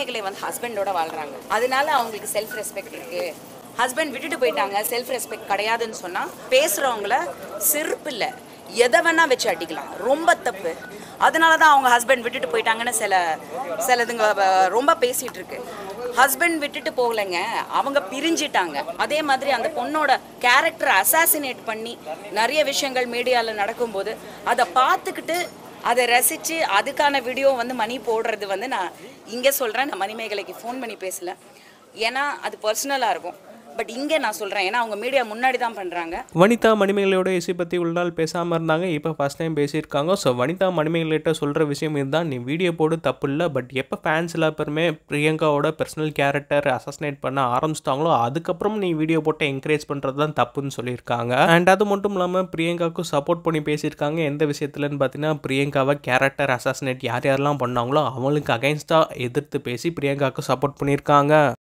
மணிமேகலை வந்து ஹஸ்பண்டோட வாழ்றாங்க அதனால அவங்களுக்கு செல்ஃப் ரெஸ்பெக்ட் இருக்கு ஹஸ்பண்ட் விட்டுட்டு போயிட்டாங்க செல்ஃப் ரெஸ்பெக்ட் கிடையாதுன்னு சொன்னா பேசுறவங்கள செருப்பு இல்ல எதை வேணா வச்சு அடிக்கலாம் ரொம்ப தப்பு அதனால தான் அவங்க ஹஸ்பண்ட் விட்டுட்டு போயிட்டாங்கன்னு சில சிலதுங்க வ- ரொம்ப பேசிட்டு இருக்கு ஹஸ்பண்ட் விட்டுட்டு போகலைங்க அவங்க பிரிஞ்சிட்டாங்க அதே மாதிரி அந்த பொண்ணோட கேரக்டர் அசாசினேட் பண்ணி நிறைய விஷயங்கள் மீடியாவில் நடக்கும்போது அதை பார்த்துக்கிட்டு அதை ரசித்து அதுக்கான வீடியோ வந்து மணி போடுறது வந்து நான் இங்கே சொல்கிறேன் நான் மணிமேகலைக்கு ஃபோன் பண்ணி பேசல ஏன்னா அது பர்சனலாக இருக்கும் பட் இங்கே நான் சொல்கிறேன் ஏன்னா அவங்க மீடியா முன்னாடி தான் பண்ணுறாங்க வனிதா மணிமேகலையோட இசை பற்றி உள்ள நாள் பேசாமல் இருந்தாங்க இப்போ ஃபஸ்ட் டைம் பேசியிருக்காங்க ஸோ வனிதா மணிமேகலைகிட்ட சொல்கிற விஷயம் இதுதான் நீ வீடியோ போடு தப்பு இல்லை பட் எப்போ ஃபேன்ஸ் எல்லா பேருமே பிரியங்காவோட பர்சனல் கேரக்டர் அசஸ்னேட் பண்ண ஆரம்பிச்சிட்டாங்களோ அதுக்கப்புறம் நீ வீடியோ போட்டு என்கரேஜ் பண்ணுறது தான் தப்புன்னு சொல்லியிருக்காங்க அண்ட் அது மட்டும் இல்லாமல் பிரியங்காவுக்கும் சப்போர்ட் பண்ணி பேசியிருக்காங்க எந்த விஷயத்துலன்னு பார்த்தீங்கன்னா பிரியங்காவை கேரக்டர் அசாசினேட் யார் யாரெல்லாம் பண்ணாங்களோ அவங்களுக்கு அகைன்ஸ்டாக எதிர்த்து பேசி பிரியங்காவுக்கு சப்போர்ட் பண்ணியிருக்காங்க